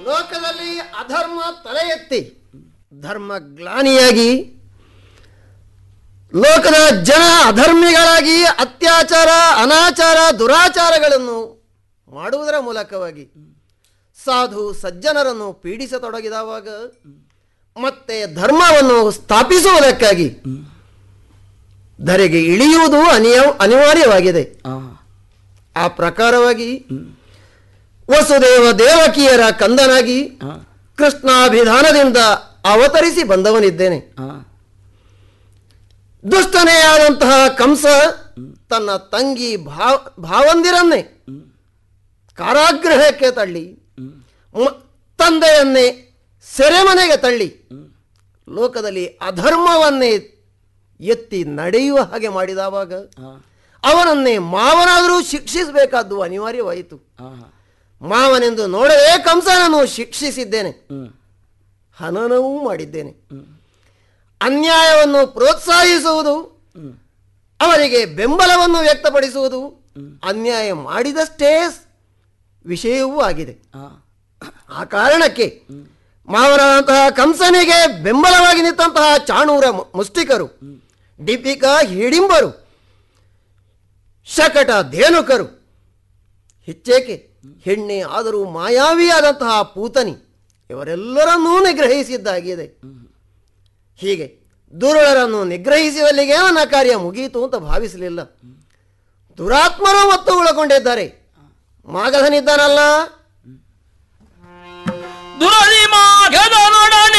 ಲೋಕದಲ್ಲಿ ಅಧರ್ಮ ತಲೆ ಎತ್ತಿ ಧರ್ಮ ಗ್ಲಾನಿಯಾಗಿ ಲೋಕದ ಜನ ಅಧರ್ಮಿಗಳಾಗಿ ಅತ್ಯಾಚಾರ ಅನಾಚಾರ ದುರಾಚಾರಗಳನ್ನು ಮಾಡುವುದರ ಮೂಲಕವಾಗಿ ಸಾಧು ಸಜ್ಜನರನ್ನು ಪೀಡಿಸತೊಡಗಿದವಾಗ ಮತ್ತೆ ಧರ್ಮವನ್ನು ಸ್ಥಾಪಿಸುವುದಕ್ಕಾಗಿ ಧರೆಗೆ ಇಳಿಯುವುದು ಅನಿಯ ಅನಿವಾರ್ಯವಾಗಿದೆ ಆ, ಆ ಪ್ರಕಾರವಾಗಿ ವಸುದೇವ ದೇವಕಿಯರ ಕಂದನಾಗಿ ಆ, ಕೃಷ್ಣಾಭಿಧಾನದಿಂದ ಅವತರಿಸಿ ಬಂದವನಿದ್ದೇನೆ ಆ, ದುಷ್ಟನೇ ಆದಂತಹ ಕಂಸ ತನ್ನ ತಂಗಿ ಭಾವ ಭಾವಂದಿರನ್ನೇ ಕಾರಾಗೃಹಕ್ಕೆ ತಳ್ಳಿ ಮ- ತಂದೆಯನ್ನೇ ಸೆರೆಮನೆಗೆ ತಳ್ಳಿ ಲೋಕದಲ್ಲಿ ಅಧರ್ಮವನ್ನೇ ಎತ್ತಿ ನಡೆಯುವ ಹಾಗೆ ಮಾಡಿದವಾಗ ಆ, ಅವನನ್ನೇ ಮಾವನಾದರೂ ಶಿಕ್ಷಿಸಬೇಕಾದ್ದು ಅನಿವಾರ್ಯವಾಯಿತು ಆ, ಮಾವನೆಂದು ನೋಡದೆ ಕಂಸನನ್ನು ಶಿಕ್ಷಿಸಿದ್ದೇನೆ ಹ್ಮ್, ಹನನವೂ ಮಾಡಿದ್ದೇನೆ ಅನ್ಯಾಯವನ್ನು ಪ್ರೋತ್ಸಾಹಿಸುವುದು ಅವರಿಗೆ ಬೆಂಬಲವನ್ನು ವ್ಯಕ್ತಪಡಿಸುವುದು ಅನ್ಯಾಯ ಮಾಡಿದಷ್ಟೇ ಸ್- ವಿಷಯವೂ ಆಗಿದೆ ಆ, ಆ ಕಾರಣಕ್ಕೆ ಮಾವನಾದಂತಹ ಕಂಸನಿಗೆ ಬೆಂಬಲವಾಗಿ ನಿಂತಹ ಚಾಣೂರ ಮು- ಮುಷ್ಟಿಕರು ಡಿಪಿಕ ಹಿಡಿಂಬರು ಶಕಟ ಧೇನುಕರು ಹೆಚ್ಚೇಕೆ ಹೆಣ್ಣೆ ಆದರೂ ಮಾಯಾವಿಯಾದಂತಹ ಪೂತನಿ ಇವರೆಲ್ಲರನ್ನೂ ನಿಗ್ರಹಿಸಿದ್ದಾಗಿದೆ ಹೀಗೆ ದುರುಳರನ್ನು ನಿಗ್ರಹಿಸುವಲ್ಲಿಗೆ ನನ್ನ ಕಾರ್ಯ ಮುಗಿಯಿತು ಅಂತ ಭಾವಿಸಲಿಲ್ಲ ದುರಾತ್ಮರು ಮತ್ತು ಉಳಕೊಂಡಿದ್ದಾರೆ ಮಾಗಧನಿದ್ದಾನಲ್ಲ ದುರದಿ ಮಾಘದನೊಡನೆ